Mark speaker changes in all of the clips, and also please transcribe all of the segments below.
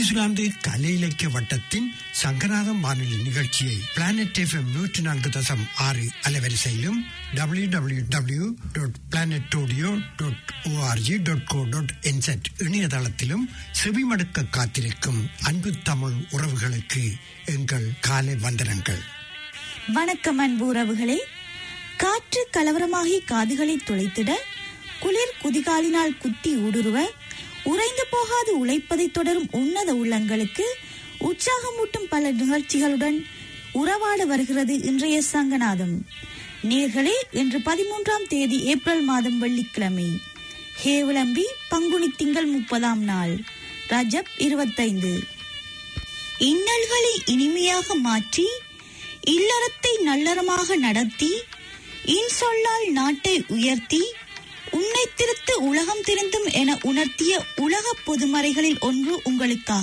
Speaker 1: New Zealand கலை இலக்கிய வட்டத்தின் சங்கநாதம் வானொலி நிகழ்ச்சியை பிளானட் எஃப்எம் நூற்றி நான்கு தசம் ஆறு அலைவரிசையிலும் W W W dot planet audio dot O R G dot co dot என்செட் இணையதளத்திலும் செவிமடுக்க காத்திருக்கும் அன்பு தமிழ் உறவுகளுக்கு எங்கள் காலை வந்தனங்கள்
Speaker 2: வணக்கம் அன்பு உறவுகளே காற்று கலவரமாகி காதுகளை துளைத்திட குளிர் குதிகாலினால் குத்தி ஊடுருவ உறைந்து போகாது உழைப்பதை தொடரும் உன்னத உள்ளங்களுக்கு உற்சாகமூட்டும் பல நிகழ்ச்சிகளுடன் உறவாட வருகிறது இன்றைய சங்கநாதம் நேர்களே இன்று பதிமூன்றாம் தேதி ஏப்ரல் மாதம் வெள்ளிக்கிழமை ஹேவிளம்பி பங்குனி திங்கள் முப்பதாம் நாள் ரஜப் இருபத்தைந்து இன்னல்களை இனிமையாக மாற்றி இல்லறத்தை நல்லறமாக நடத்தி இன்சொல்லால் நாட்டை உயர்த்தி உன்னை திருத்து உலகம் திருந்தும் என உணர்த்திய உலக பொதுமறைகளில் ஒன்று உங்களுக்காக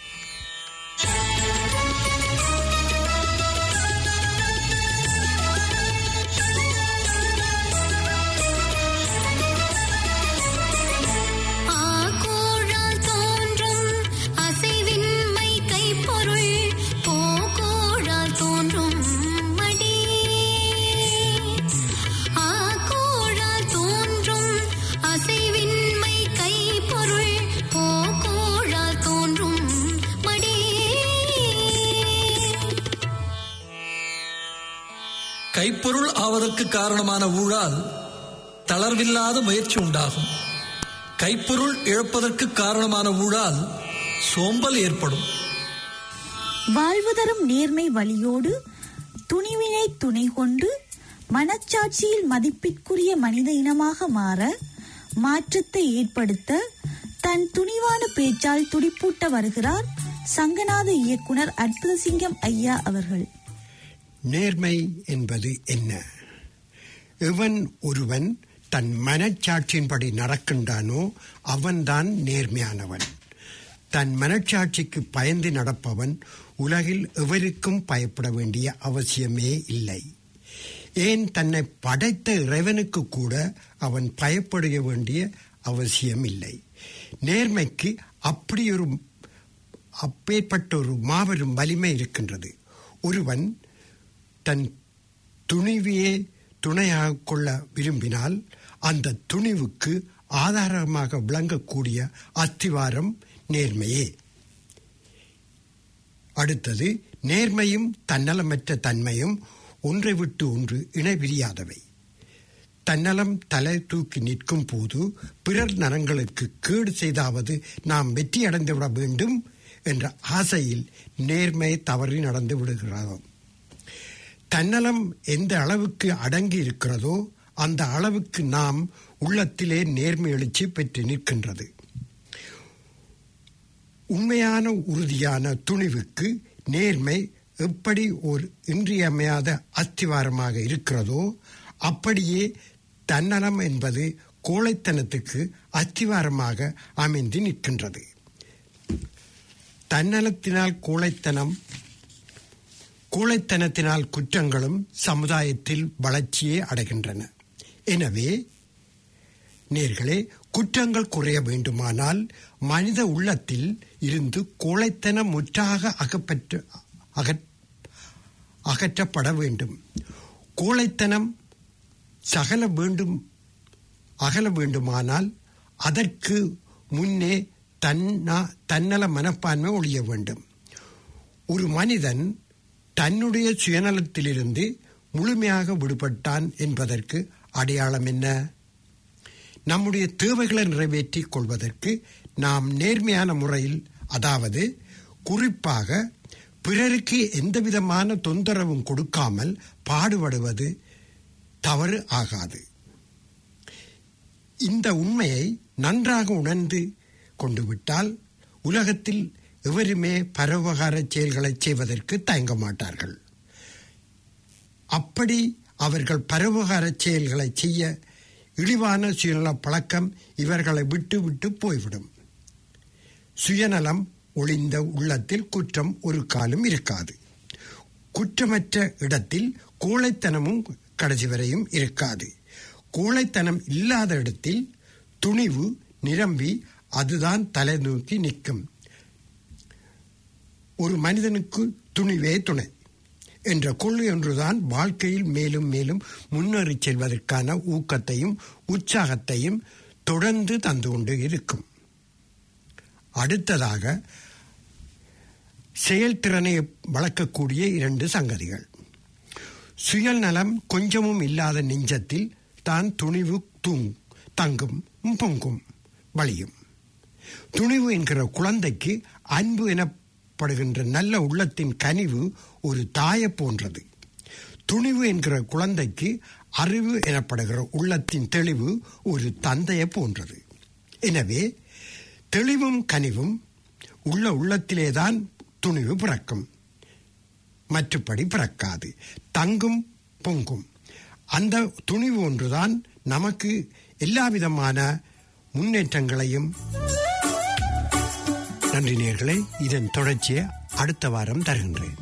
Speaker 3: ஆகோழால் தோன்றும் அசைவின்மை கைப்பொருள் போகோழால் தோன்றும் மடி ஆகோழால் தோன்றும் அசைவின்மை கைப்பொருள் போகோழால் தோன்றும் மடி
Speaker 4: கைப்பொருள் ஆவதற்கு காரணமான ஊழால் தளர்வில்லாத முயற்சி உண்டாகும் கைப்பொருள் இழப்பதற்கு காரணமான ஊழால் சோம்பல் ஏற்படும்
Speaker 2: வாழ்வு தரும் நேர்மை வழியோடு துணிவினை துணை கொண்டு மனச்சாட்சியில் மதிப்பிற்குரிய மனித இனமாக மாற மாற்றத்தை ஏற்படுத்த தன் துணிவான பேச்சால் துடிப்பூட்ட வருகிறார் சங்கநாத இயக்குனர் அற்புதசிங்கம் ஐயா அவர்கள்
Speaker 1: நேர்மை என்பது என்ன எவன் ஒருவன் தன் மனச்சாட்சியின்படி நடக்கின்றானோ அவன்தான் நேர்மையானவன் தன் மனச்சாட்சிக்கு பயந்து நடப்பவன் உலகில் எவருக்கும் பயப்பட வேண்டிய அவசியமே இல்லை ஏன் தன்னை படைத்த இறைவனுக்கு கூட அவன் பயப்பட வேண்டிய அவசியம் இல்லை நேர்மைக்கு அப்படி ஒரு அப்பேற்பட்ட ஒரு மாபெரும் வலிமை இருக்கின்றது ஒருவன் தன் துணிவையே துணையாக கொள்ள விரும்பினால் அந்த துணிவுக்கு ஆதாரமாக விளங்கக்கூடிய அத்திவாரம் நேர்மையே அடுத்தது நேர்மையும் தன்னலமற்ற தன்மையும் ஒன்றை விட்டு ஒன்று இணைபிரியாதவை தன்னலம் தலை தூக்கி நிற்கும் போது பிறர் நலங்களுக்கு கேடு செய்தாவது நாம் வெற்றி அடைந்து விட வேண்டும் என்ற ஆசையில் நேர்மை தவறி நடந்து விடுகிறோம் தன்னலம் எந்த அளவுக்கு அடங்கி இருக்கிறதோ அந்த அளவுக்கு நாம் உள்ளத்திலே நேர்மை எழுச்சி பெற்று நிற்கின்றது உண்மையான உறுதியான துணிவுக்கு நேர்மை எப்படி ஒரு இன்றியமையாத அஸ்திவாரமாக இருக்கிறதோ அப்படியே தன்னலம் என்பது கோழைத்தனத்துக்கு அஸ்திவாரமாக அமைந்து நிற்கின்றது தன்னலத்தினால் கோழைத்தனம் கோழைத்தனத்தினால் குற்றங்களும் சமுதாயத்தில் வளர்ச்சியே அடைகின்றன எனவே நேர்களே குற்றங்கள் குறைய வேண்டுமானால் மனித உள்ளத்தில் இருந்து கோழைத்தனம் முற்றாக அகப்பற்று அகற் அகற்றப்பட வேண்டும் கோழைத்தனம் சகல வேண்டும் அகல வேண்டுமானால் அதற்கு முன்னே தன்னா தன்னல மனப்பான்மை ஒழிய வேண்டும் ஒரு மனிதன் தன்னுடைய சுயநலத்திலிருந்து முழுமையாக விடுபட்டான் என்பதற்கு அடையாளம் என்ன நம்முடைய தேவைகளை நிறைவேற்றிக் கொள்வதற்கு நாம் நேர்மையான முறையில் அதாவது குறிப்பாக பிறருக்கு எந்தவிதமான தொந்தரவும் கொடுக்காமல் பாடுபடுவது தவறு ஆகாது இந்த உண்மையை நன்றாக உணர்ந்து கொண்டு விட்டால் உலகத்தில் எவருமே பரோபகார செயல்களை செய்வதற்கு தயங்க மாட்டார்கள் அப்படி அவர்கள் பரோபகார செயல்களை செய்ய இழிவான சுயநல பழக்கம் இவர்களை விட்டு விட்டு போய்விடும் சுயநலம் ஒளிந்த உள்ளத்தில் குற்றம் ஒரு காலம் இருக்காது குற்றமற்ற இடத்தில் கோழைத்தனமும் கடைசி வரையும் இருக்காது கோழைத்தனம் இல்லாத இடத்தில் துணிவு நிரம்பி அதுதான் தலை நோக்கி நிற்கும் ஒரு மனிதனுக்கு துணிவே துணை என்ற கொள்கை ஒன்றுதான் வாழ்க்கையில் மேலும் மேலும் முன்னேறிச் செல்வதற்கான ஊக்கத்தையும் உற்சாகத்தையும் தொடர்ந்து தந்து கொண்டு இருக்கும் அடுத்ததாக செயல்திறனை வளர்க்கக்கூடிய இரண்டு சங்கதிகள் சுயநலம் கொஞ்சமும் இல்லாத நெஞ்சத்தில் தான் துணிவு தூங் தங்கும் பொங்கும் வழியும் துணிவு என்கிற குழந்தைக்கு அன்பு எனப்படுகின்ற நல்ல உள்ளத்தின் கனிவு ஒரு தாயை போன்றது துணிவு என்கிற குழந்தைக்கு அறிவு எனப்படுகிற உள்ளத்தின் தெளிவு ஒரு தந்தையை போன்றது எனவே தெளிவும் கனிவும் உள்ள உள்ளத்திலேதான் துணிவு பிறக்கும் மற்றபடி பிறக்காது தங்கும் பொங்கும் அந்த துணிவு ஒன்றுதான் நமக்கு எல்லா விதமான முன்னேற்றங்களையும் நன்றி நேர்களே இதன் தொடர்ச்சியை அடுத்த வாரம் தருகின்றேன்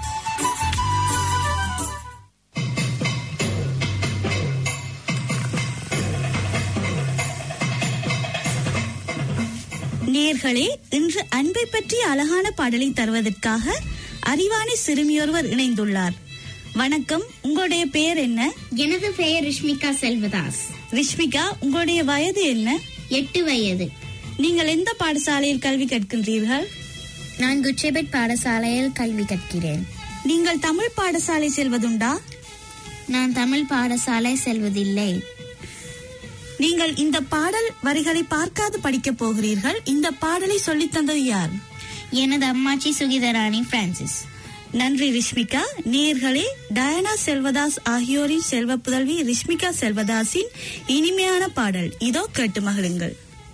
Speaker 2: நேர்களே இன்று அன்பை பற்றிய அழகான பாடலை தருவதற்காக அறிவாணி சிறுமியொருவர் இணைந்துள்ளார் வணக்கம் உங்களுடைய பெயர் என்ன
Speaker 5: எனது பெயர் ரிஷ்மிகா செல்வதாஸ்
Speaker 2: ரிஷ்மிகா உங்களுடைய வயது என்ன
Speaker 5: எட்டு வயது
Speaker 2: நீங்கள் எந்த பாடசாலையில் கல்வி கற்கின்றீர்கள்
Speaker 5: நான் குச்சேபெட் பாடசாலையில் கல்வி கற்கிறேன்
Speaker 2: நீங்கள் தமிழ் பாடசாலை செல்வதுண்டா
Speaker 5: நான் தமிழ் பாடசாலை செல்வதில்லை
Speaker 2: நீங்கள் இந்த பாடல் வரிகளை பார்க்காது படிக்கப் போகிறீர்கள் இந்த பாடலை சொல்லித் தந்தது யார்
Speaker 5: எனது அம்மாச்சி சுகிதராணி பிரான்சிஸ்
Speaker 2: நன்றி ரிஷ்மிகா நேர்களே டயனா செல்வதாஸ் ஆகியோரின் செல்வ புதல்வி ரிஷ்மிகா செல்வதாஸின் இனிமையான பாடல் இதோ கேட்டு மகிழுங்கள்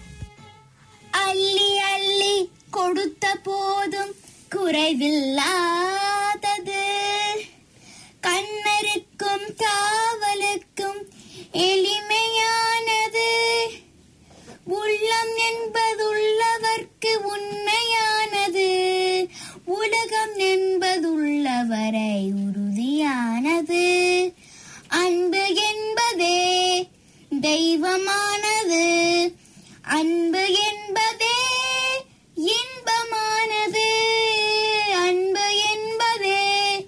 Speaker 5: அள்ளி அள்ளி கொடுத்த போதும் குறைவில்லாதது கண்ணருக்கும் காவலுக்கும் எளிமையானது உள்ளம் என்பதுள்ளவர்க்கு உண்மையானது உலகம் என்பதுள்ளவரை உறுதியானது அன்பு என்பதே தெய்வமானது அன்பு என்பதே இன்பமானது அன்பு என்பதே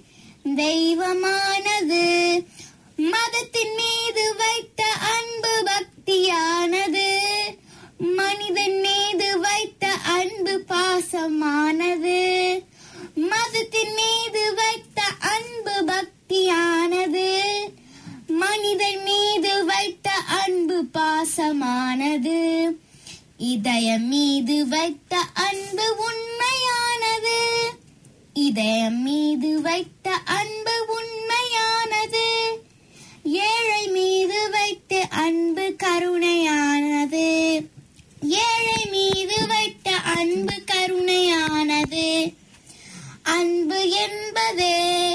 Speaker 5: தெய்வமானது மதத்தின் மீது வைத்த அன்பு பக்தியானது மனிதன் மீது வைத்த அன்பு பாசமானது மதத்தின் மீது வைத்த அன்பு பக்தியானது மனிதன் மீது வைத்த அன்பு பாசமானது இதயம் மீது வைத்த அன்பு உண்மையானது இதயம் மீது வைத்த அன்பு உண்மையானது ஏழை மீது வைத்த அன்பு கருணையானது ஏழை மீது வைத்த அன்பு கருணையானது அன்பு என்பதே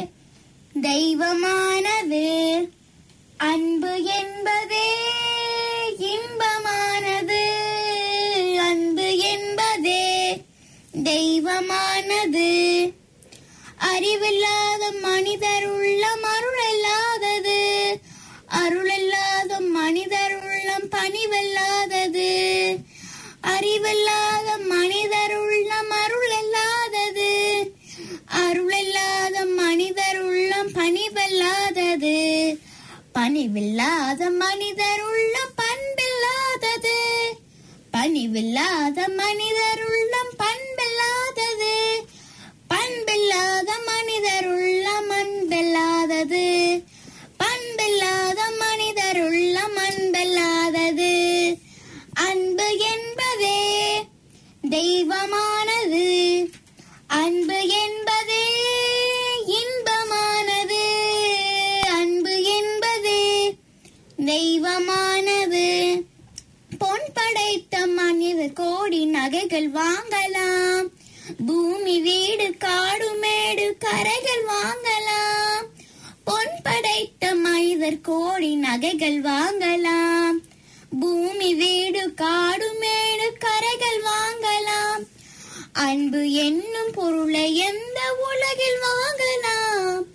Speaker 5: தெய்வமானது அன்பு என்பதே இன்பமானது அன்பு என்பதே தெய்வமானது அறிவில்லாத மனிதர் உள்ளம் அருளில்லாதது அருளில்லாத மனிதர் உள்ளம் பணிவில்லாதது அறிவில்லாத மனிதர் உள்ளம் அருளில்லாதது அருளில்லாத மனிதர் உள்ளம் பணிவில்லாதது பணிவில்லாத மனிதர் உள்ளம் பண்பில்லாதது பணிவில்லாத மனிதர் உள்ளம் பண்பில்லாதது பண்பில்லாத மனிதர் உள்ளம் அன்பில்லாதது பண்பில்லாத மனிதர் உள்ளம் அன்பில்லாதது அன்பு என்பதே தெய்வமானது அன்பு என்பதே இன்பமானது அன்பு என்பதே தெய்வமானது பொன் படைத்த மனிதர் கோடி நகைகள் வாங்கலாம் பூமி வீடு காடு மேடு கரைகள் வாங்கலாம் பொன் படைத்த மனிதர் கோடி நகைகள் வாங்கலாம் பூமி வீடு காடு மேடு கரைகள் வாங்கலாம் அன்பு என்னும் பொருளை எந்த உலகில் வாங்கலாம்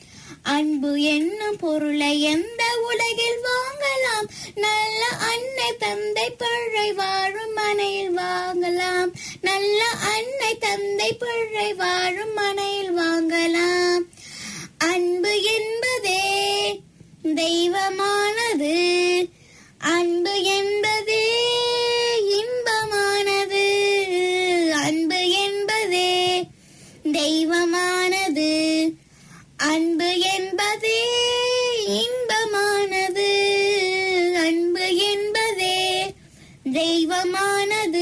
Speaker 5: அன்பு என்னும் பொருளை எந்த உலகில் வாங்கலாம் நல்ல அன்னை தந்தை பிழை வாழும் மனையில் வாங்கலாம் நல்ல அன்னை தந்தை பிழை வாழும் மனையில் வாங்கலாம் அன்பு என்பதே தெய்வமானது அன்பு என்பதே இன்பமானது அன்பு என்பதே தெய்வமானது அன்பு என்பதே இன்பமானது அன்பு என்பதே தெய்வமானது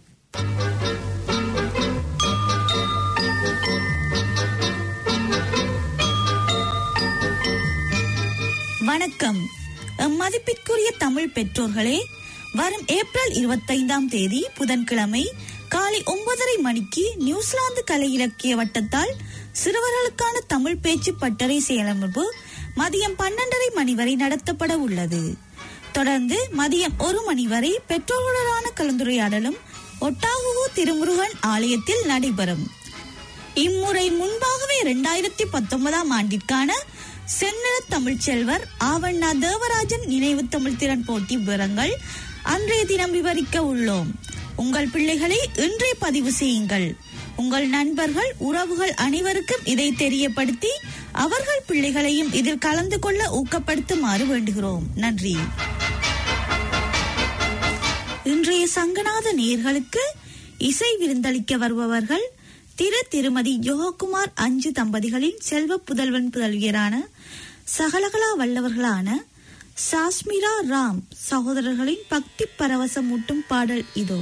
Speaker 2: வணக்கம் எம் மதிப்பிற்குரிய தமிழ் பெற்றோர்களே வரும் ஏப்ரல் இருபத்தைந்தாம் தேதி புதன்கிழமை காலை ஒன்பதரை மணிக்கு நியூசிலாந்து கலை இலக்கிய வட்டத்தால் சிறுவர்களுக்கான தமிழ் பேச்சு பட்டறை செயலமைப்பு மதியம் பன்னெண்டரை மணி வரை நடத்தப்பட உள்ளது தொடர்ந்து மதியம் ஒரு மணி வரை பெற்றோர்களுடனான கலந்துரையாடலும் ஒட்டாகுவோ திருமுருகன் ஆலயத்தில் நடைபெறும் இம்முறை முன்பாகவே இரண்டாயிரத்தி பத்தொன்பதாம் ஆண்டிற்கான செந்நிற தமிழ்ச்செல்வர் ஆவண்ணா தேவராஜன் நினைவு தமிழ் திறன் போட்டி விவரங்கள் அன்றைய தினம் விவரிக்க உள்ளோம் உங்கள் பிள்ளைகளை இன்றே பதிவு செய்யுங்கள் உங்கள் நண்பர்கள் உறவுகள் அனைவருக்கும் இதை தெரியப்படுத்தி அவர்கள் பிள்ளைகளையும் இதில் கலந்து கொள்ள ஊக்கப்படுத்துமாறு வேண்டுகிறோம் நன்றி இன்றைய சங்கநாத நேயர்களுக்கு இசை விருந்தளிக்க வருபவர்கள் திரு திருமதி யோககுமார் அஞ்சு தம்பதிகளின் செல்வ புதல்வன் புதல்வியரான சகலகலா வல்லவர்களான சாஸ்மிரா ராம் சகோதரர்களின் பக்தி பரவசம் ஊட்டும் பாடல் இதோ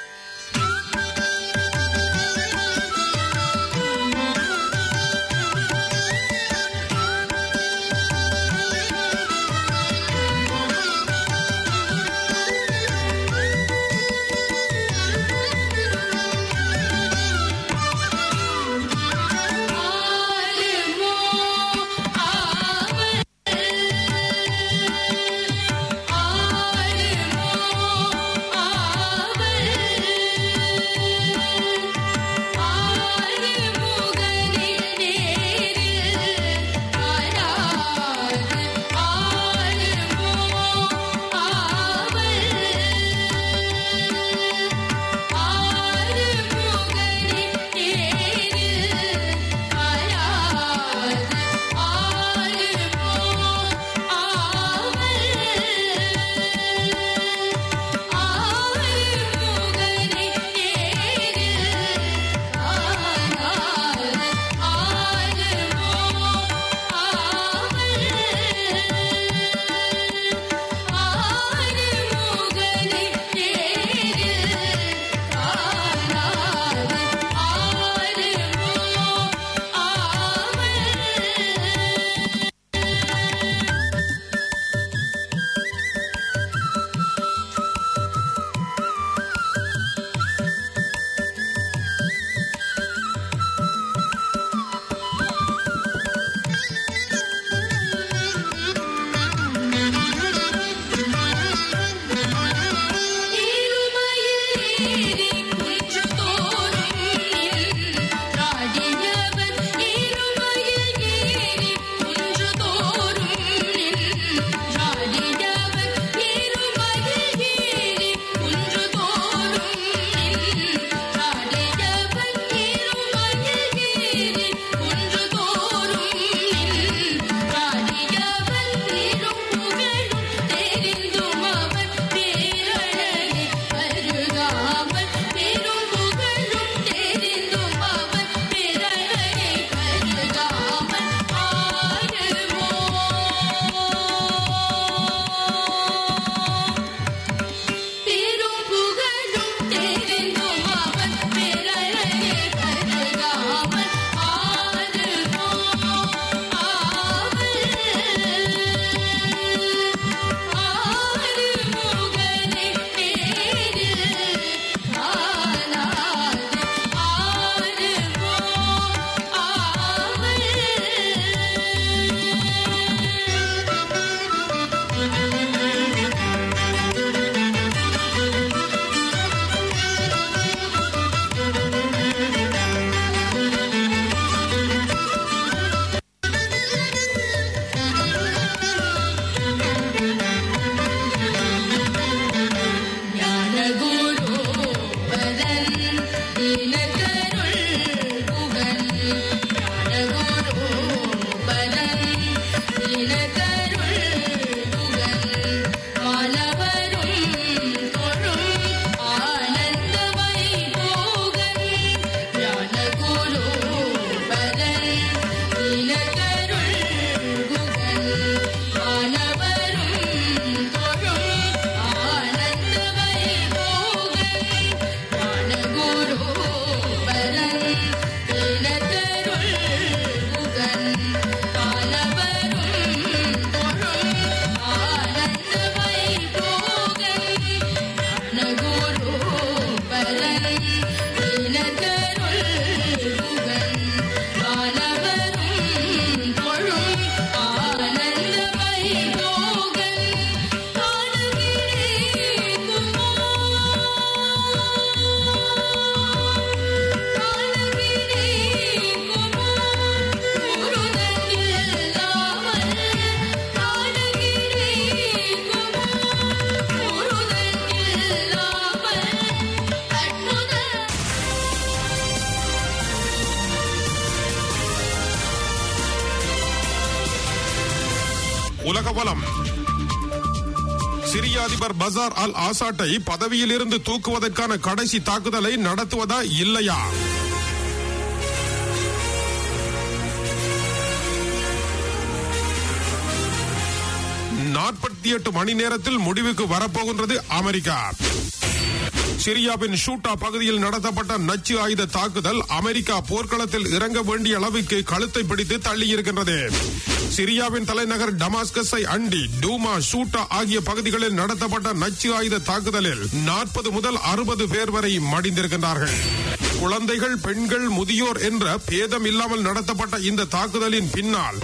Speaker 3: ஆ
Speaker 6: உலகவலம் சிரிய அதிபர் பசார் அல் ஆசாட்டை பதவியில் இருந்து தூக்குவதற்கான கடைசி தாக்குதலை நடத்துவதா இல்லையா நாற்பத்தி எட்டு மணி நேரத்தில் முடிவுக்கு வரப்போகின்றது அமெரிக்கா சிரியாவின் ஷூட்டா பகுதியில் நடத்தப்பட்ட நச்சு ஆயுத தாக்குதல் அமெரிக்கா போர்க்களத்தில் இறங்க வேண்டிய அளவுக்கு கழுத்தை பிடித்து தள்ளியிருக்கின்றது சிரியாவின் தலைநகர் டமாஸ்கஸை அண்டி டூமா ஷூட்டா ஆகிய பகுதிகளில் நடத்தப்பட்ட நச்சு ஆயுத தாக்குதலில் நாற்பது முதல் அறுபது பேர் வரை மடிந்திருக்கின்றார்கள் குழந்தைகள் பெண்கள் முதியோர் என்ற பேதம் இல்லாமல் நடத்தப்பட்ட இந்த தாக்குதலின் பின்னால்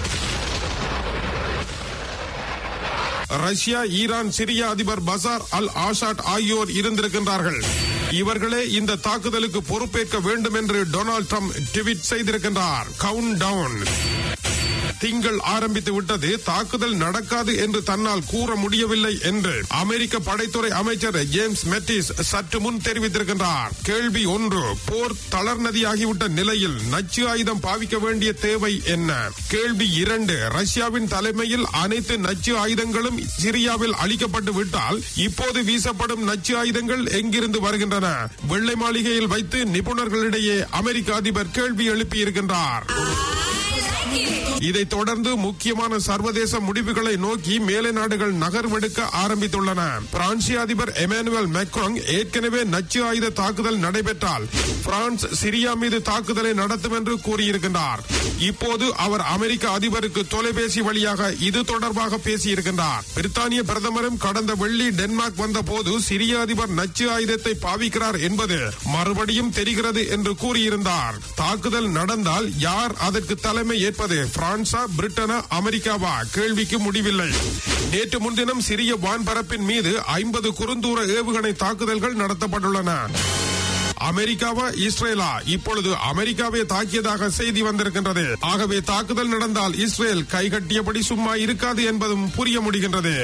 Speaker 6: ரஷ்யா ஈரான் சிரியா அதிபர் பசார் அல் ஆசாட் ஆகியோர் இருந்திருக்கின்றார்கள் இவர்களே இந்த தாக்குதலுக்கு பொறுப்பேற்க வேண்டும் என்று டொனால்ட் ட்ரம்ப் ட்வீட் செய்திருக்கின்றார் கவுண்ட் டவுன் திங்கள் ஆரம்பித்து விட்டது தாக்குதல் நடக்காது என்று தன்னால் கூற முடியவில்லை என்று அமெரிக்க படைத்துறை அமைச்சர் ஜேம்ஸ் மெட்டிஸ் சற்று முன் தெரிவித்திருக்கின்றார் கேள்வி ஒன்று போர் தளர்நதியாகிவிட்ட நிலையில் நச்சு ஆயுதம் பாவிக்க வேண்டிய தேவை என்ன கேள்வி இரண்டு ரஷ்யாவின் தலைமையில் அனைத்து நச்சு ஆயுதங்களும் சிரியாவில் அளிக்கப்பட்டு விட்டால் இப்போது வீசப்படும் நச்சு ஆயுதங்கள் எங்கிருந்து வருகின்றன வெள்ளை மாளிகையில் வைத்து நிபுணர்களிடையே அமெரிக்க அதிபர் கேள்வி எழுப்பியிருக்கின்றார் இதைத் தொடர்ந்து முக்கியமான சர்வதேச முடிவுகளை நோக்கி மேலை நாடுகள் நகர்வெடுக்க ஆரம்பித்துள்ளன பிரான்சிய அதிபர் எமானுவேல் மேக்ரோங் ஏற்கனவே நச்சு ஆயுத தாக்குதல் நடைபெற்றால் பிரான்ஸ் சிரியா மீது தாக்குதலை நடத்தும் என்று கூறியிருக்கின்றார் இப்போது அவர் அமெரிக்க அதிபருக்கு தொலைபேசி வழியாக இது தொடர்பாக பேசியிருக்கின்றார் பிரித்தானிய பிரதமரும் கடந்த வெள்ளி டென்மார்க் வந்த போது சிரிய அதிபர் நச்சு ஆயுதத்தை பாவிக்கிறார் என்பது மறுபடியும் தெரிகிறது என்று கூறியிருந்தார் தாக்குதல் நடந்தால் யார் அதற்கு தலைமை ஏற்பது பிரான்சா பிரிட்டனா அமெரிக்காவா கேள்விக்கு முடிவில்லை நேற்று முன்தினம் சிறிய வான்பரப்பின் மீது ஐம்பது குறுந்தூர ஏவுகணை தாக்குதல்கள் நடத்தப்பட்டுள்ளன அமெரிக்காவா இஸ்ரேலா இப்பொழுது அமெரிக்காவே தாக்கியதாக செய்தி வந்திருக்கின்றது ஆகவே தாக்குதல் நடந்தால் இஸ்ரேல் கைகட்டியபடி சும்மா இருக்காது என்பதும் புரிய முடிகின்றது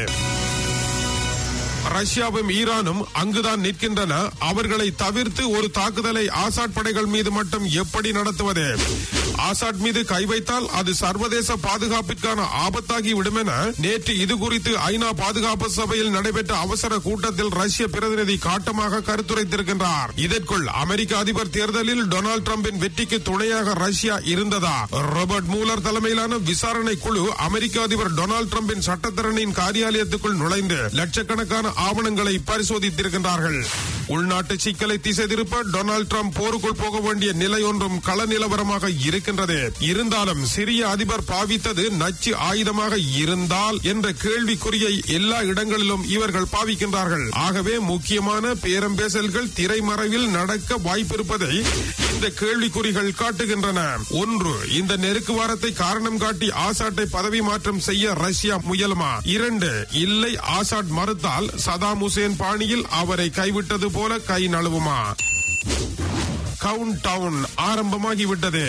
Speaker 6: ரஷ்யாவும் ஈரானும் அங்குதான் நிற்கின்றன அவர்களை தவிர்த்து ஒரு தாக்குதலை ஆசாட் படைகள் மீது மட்டும் எப்படி நடத்துவது ஆசாட் மீது கை வைத்தால் அது சர்வதேச பாதுகாப்பிற்கான ஆபத்தாகி விடும் என நேற்று இது குறித்து ஐநா பாதுகாப்பு சபையில் நடைபெற்ற அவசர கூட்டத்தில் ரஷ்ய பிரதிநிதி காட்டமாக கருத்துரைத்திருக்கின்றார் இதற்குள் அமெரிக்க அதிபர் தேர்தலில் டொனால்டு டிரம்பின் வெற்றிக்கு துணையாக ரஷ்யா இருந்ததா ராபர்ட் மூலர் தலைமையிலான விசாரணை குழு அமெரிக்க அதிபர் டொனால்டு டிரம்பின் சட்டத்திறனின் காரியாலயத்துக்குள் நுழைந்து லட்சக்கணக்கான ஆவணங்களை பரிசோதித்திருக்கின்றார்கள் உள்நாட்டு சிக்கலை திசை திருப்ப டொனால்டு டிரம்ப் போருக்குள் போக வேண்டிய நிலை ஒன்றும் கள நிலவரமாக இருக்கின்றது இருந்தாலும் சிரிய அதிபர் பாவித்தது நச்சு ஆயுதமாக இருந்தால் என்ற கேள்விக்குறியை எல்லா இடங்களிலும் இவர்கள் பாவிக்கின்றார்கள் ஆகவே முக்கியமான பேரம் பேசல்கள் திரைமறைவில் நடக்க வாய்ப்பிருப்பதை இந்த கேள்விக்குறிகள் காட்டுகின்றன ஒன்று இந்த நெருக்கு வாரத்தை காரணம் காட்டி ஆசாட்டை பதவி மாற்றம் செய்ய ரஷ்யா முயலுமா இரண்டு இல்லை ஆசாட் மறுத்தால் சதாம் ஹுசேன் பாணியில் அவரை கைவிட்டது போல கை நழுவுமா கவுண்ட் டவுன் ஆரம்பமாகிவிட்டது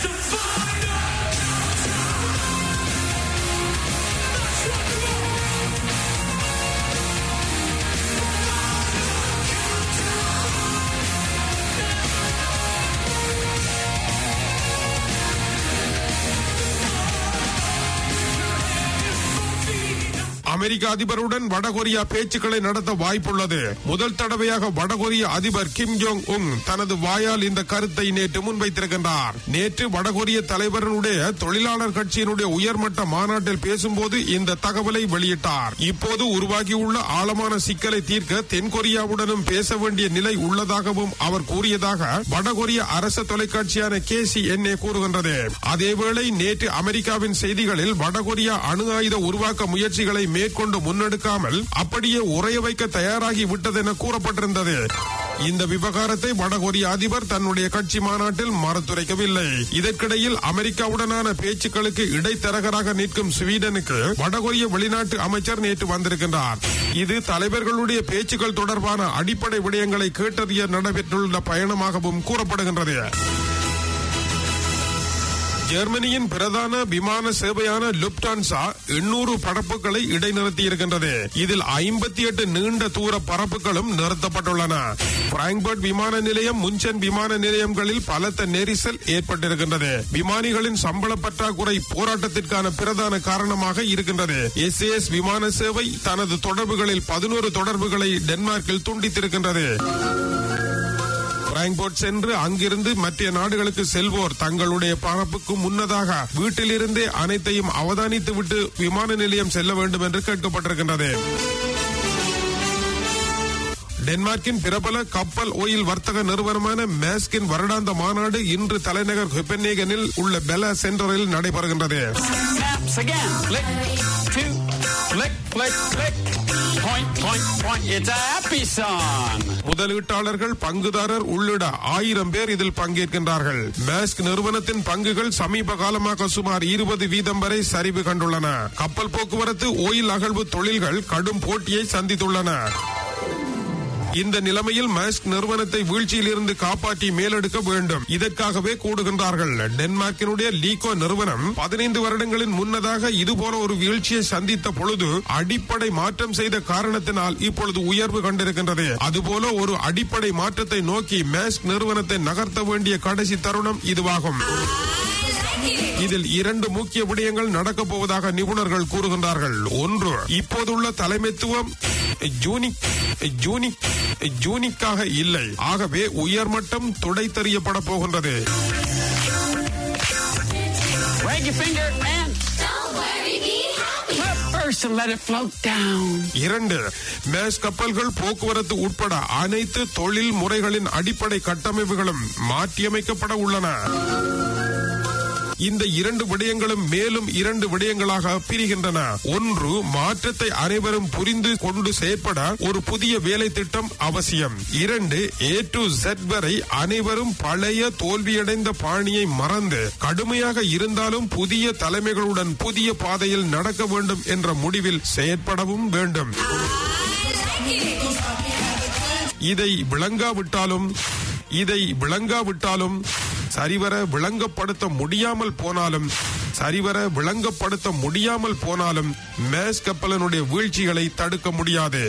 Speaker 6: அமெரிக்க அதிபருடன் வடகொரியா பேச்சுக்களை நடத்த வாய்ப்புள்ளது முதல் தடவையாக வடகொரிய அதிபர் கிம் ஜோங் உங் தனது வாயால் இந்த கருத்தை நேற்று முன்வைத்திருக்கின்றார் நேற்று வடகொரிய தலைவருடைய தொழிலாளர் கட்சியினுடைய உயர்மட்ட மாநாட்டில் பேசும்போது இந்த தகவலை வெளியிட்டார் இப்போது உருவாகியுள்ள ஆழமான சிக்கலை தீர்க்க தென்கொரியாவுடனும் பேச வேண்டிய நிலை உள்ளதாகவும் அவர் கூறியதாக வடகொரிய அரசு தொலைக்காட்சியான கே சி கூறுகின்றது அதேவேளை நேற்று அமெரிக்காவின் செய்திகளில் வடகொரியா அணு ஆயுத உருவாக்க முயற்சிகளை மேற்கொண்டு முன்னெடுக்காமல் அப்படியே உறைய வைக்க தயாராகி விட்டது என கூறப்பட்டிருந்தது இந்த விவகாரத்தை வடகொரிய அதிபர் தன்னுடைய கட்சி மாநாட்டில் மறுத்துரைக்கவில்லை இதற்கிடையில் அமெரிக்காவுடனான பேச்சுக்களுக்கு இடைத்தரகராக நிற்கும் ஸ்வீடனுக்கு வடகொரிய வெளிநாட்டு அமைச்சர் நேற்று வந்திருக்கின்றார் இது தலைவர்களுடைய பேச்சுக்கள் தொடர்பான அடிப்படை விடயங்களை கேட்டறிய நடைபெற்றுள்ள பயணமாகவும் கூறப்படுகின்றது ஜெர்மனியின் பிரதான விமான சேவையான லுப்டான்சா எண்ணூறு பரப்புகளை இடைநிறுத்தி இருக்கின்றது இதில் ஐம்பத்தி எட்டு நீண்ட தூர பரப்புகளும் நிறுத்தப்பட்டுள்ளன பிராங்க்பர்ட் விமான நிலையம் முன்சென் விமான நிலையங்களில் பலத்த நெரிசல் ஏற்பட்டிருக்கின்றது விமானிகளின் சம்பள பற்றாக்குறை போராட்டத்திற்கான பிரதான காரணமாக இருக்கின்றது எஸ்ஏஎஸ் விமான சேவை தனது தொடர்புகளில் பதினோரு தொடர்புகளை டென்மார்க்கில் துண்டித்திருக்கின்றது பிராங்க்போர்ட் சென்று அங்கிருந்து மற்ற நாடுகளுக்கு செல்வோர் தங்களுடைய பரப்புக்கு முன்னதாக வீட்டிலிருந்தே அனைத்தையும் அவதானித்து விட்டு விமான நிலையம் செல்ல வேண்டும் என்று கேட்கப்பட்டிருக்கின்றது டென்மார்க்கின் பிரபல கப்பல் ஓயில் வர்த்தக நிறுவனமான மேஸ்கின் வருடாந்த மாநாடு இன்று தலைநகர் ஹெப்பனேகனில் உள்ள பெல சென்டரில் நடைபெறுகின்றது
Speaker 7: Snaps again. Flick, two, flick, flick, flick. Point, point, point. It's a happy song.
Speaker 6: முதலீட்டாளர்கள் பங்குதாரர் உள்ளிட ஆயிரம் பேர் இதில் பங்கேற்கின்றார்கள் மேஸ்க் நிறுவனத்தின் பங்குகள் சமீப காலமாக சுமார் இருபது வீதம் வரை சரிவு கண்டுள்ளன கப்பல் போக்குவரத்து ஓயில் அகழ்வு தொழில்கள் கடும் போட்டியை சந்தித்துள்ளன இந்த நிலைமையில் மேஸ்க் நிறுவனத்தை வீழ்ச்சியில் இருந்து காப்பாற்றி மேலெடுக்க வேண்டும் இதற்காகவே கூடுகின்றார்கள் டென்மார்க்கினுடைய லீகோ நிறுவனம் பதினைந்து வருடங்களின் முன்னதாக இதுபோல ஒரு வீழ்ச்சியை சந்தித்த பொழுது அடிப்படை மாற்றம் செய்த காரணத்தினால் இப்பொழுது உயர்வு கண்டிருக்கின்றது அதுபோல ஒரு அடிப்படை மாற்றத்தை நோக்கி மேஸ்க் நிறுவனத்தை நகர்த்த வேண்டிய கடைசி தருணம் இதுவாகும் இதில் இரண்டு முக்கிய விடயங்கள் நடக்கப் போவதாக நிபுணர்கள் கூறுகின்றார்கள் ஒன்று இப்போதுள்ள தலைமைத்துவம் ஜூனிக் ஜூனிக் ஜூனிக்காக இல்லை ஆகவே உயர்மட்டம் துடைத்தறியப்பட போகின்றது
Speaker 7: Wag your finger and clap first and let it float down.
Speaker 6: இரண்டு மேஸ் கப்பல்கள் போக்குவரத்து உட்பட அனைத்து தொழில் முறைகளின் அடிப்படை கட்டமைப்புகளும் மாற்றியமைக்கப்பட உள்ளன இந்த இரண்டு விடயங்களும் மேலும் இரண்டு விடயங்களாக பிரிகின்றன ஒன்று மாற்றத்தை அனைவரும் புரிந்து கொண்டு செயற்பட ஒரு புதிய வேலை திட்டம் அவசியம் இரண்டு ஏ டு Z வரை அனைவரும் பழைய தோல்வியடைந்த பாணியை மறந்து கடுமையாக இருந்தாலும் புதிய தலைமைகளுடன் புதிய பாதையில் நடக்க வேண்டும் என்ற முடிவில் செயற்படவும் வேண்டும் இதை விளங்காவிட்டாலும் இதை விளங்காவிட்டாலும் சரிவர விளங்கப்படுத்த முடியாமல் போனாலும் சரிவர விளங்கப்படுத்த முடியாமல் போனாலும் மேஸ் கப்பலனுடைய வீழ்ச்சிகளை தடுக்க முடியாது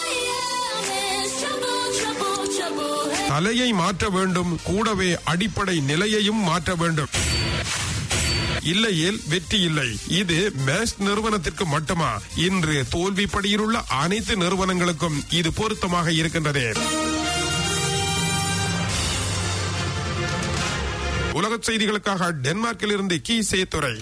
Speaker 6: தலையை மாற்ற வேண்டும் கூடவே அடிப்படை நிலையையும் மாற்ற வேண்டும் இல்லையேல் வெற்றி இல்லை இது மேஸ் நிறுவனத்திற்கு மட்டுமா இன்று தோல்விப்படியிலுள்ள அனைத்து நிறுவனங்களுக்கும் இது பொருத்தமாக இருக்கின்றது உலக செய்திகளுக்காக டென்மார்க்கில் இருந்து கி சேத்துறை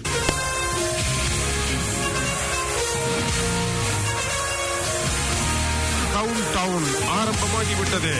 Speaker 6: கவுண்ட் டவுன் ஆரம்பமாகிவிட்டது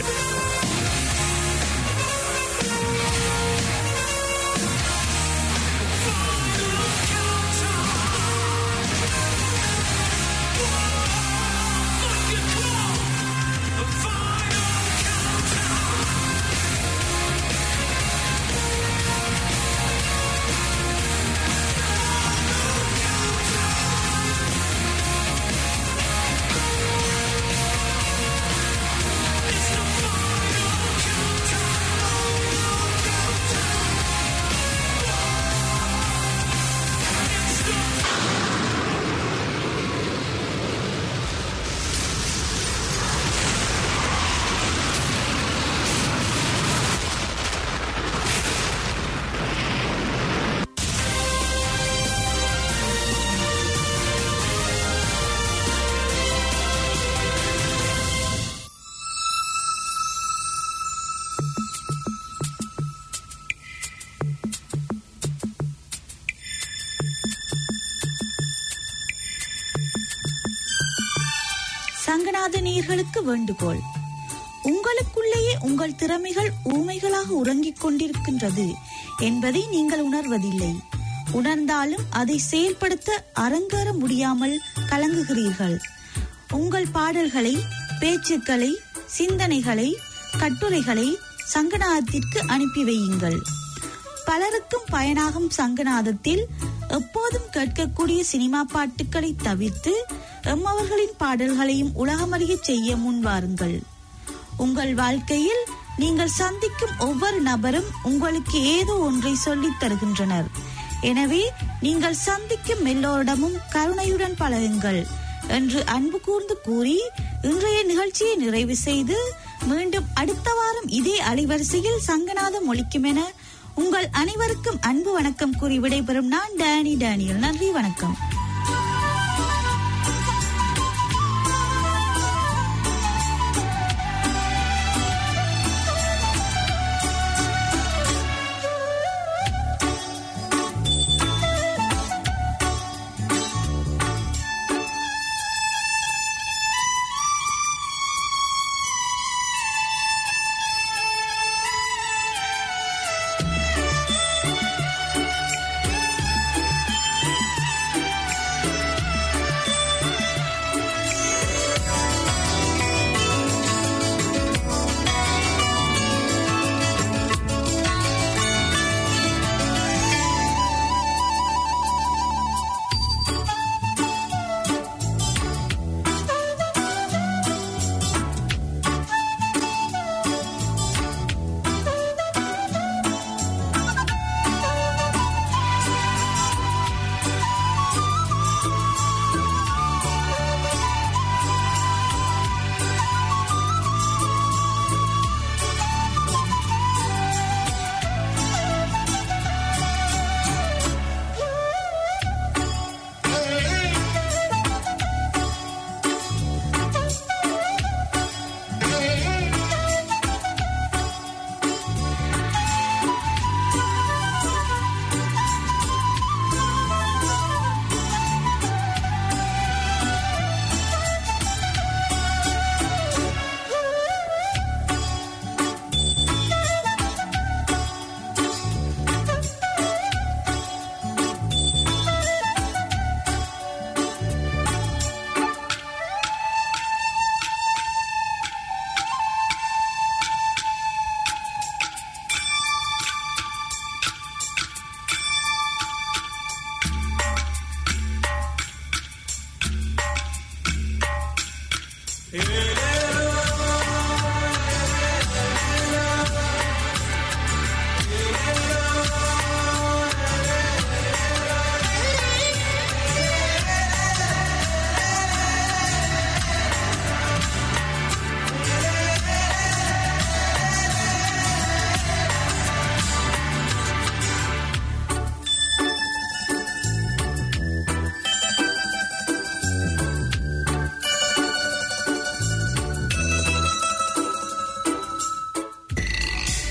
Speaker 2: சங்கநாத நேயர்களுக்கு வேண்டுகோள் உங்களுக்குள்ளேயே உங்கள் திறமைகள் ஊமைகளாக உறங்கிக் கொண்டிருக்கின்றது என்பதை நீங்கள் உணர்வதில்லை உணர்ந்தாலும் அதை செயல்படுத்த அரங்கேற முடியாமல் கலங்குகிறீர்கள் உங்கள் பாடல்களை பேச்சுக்களை சிந்தனைகளை கட்டுரைகளை சங்கநாதத்திற்கு அனுப்பி வையுங்கள் பலருக்கும் பயனாகும் சங்கநாதத்தில் எப்போதும் கேட்கக்கூடிய சினிமா பாட்டுக்களை தவிர்த்து எம்மவர்களின் பாடல்களையும் உலகமறியச் செய்ய முன்வாருங்கள் உங்கள் வாழ்க்கையில் நீங்கள் சந்திக்கும் ஒவ்வொரு நபரும் உங்களுக்கு ஏதோ ஒன்றை சொல்லித் தருகின்றனர் எனவே நீங்கள் சந்திக்கும் எல்லோரிடமும் கருணையுடன் பழகுங்கள் என்று அன்பு கூர்ந்து கூறி இன்றைய நிகழ்ச்சியை நிறைவு செய்து மீண்டும் அடுத்த வாரம் இதே அலைவரிசையில் சங்கநாதம் ஒழிக்கும் என உங்கள் அனைவருக்கும் அன்பு வணக்கம் கூறி விடைபெறும் நான் டேனி டேனியல் நன்றி வணக்கம்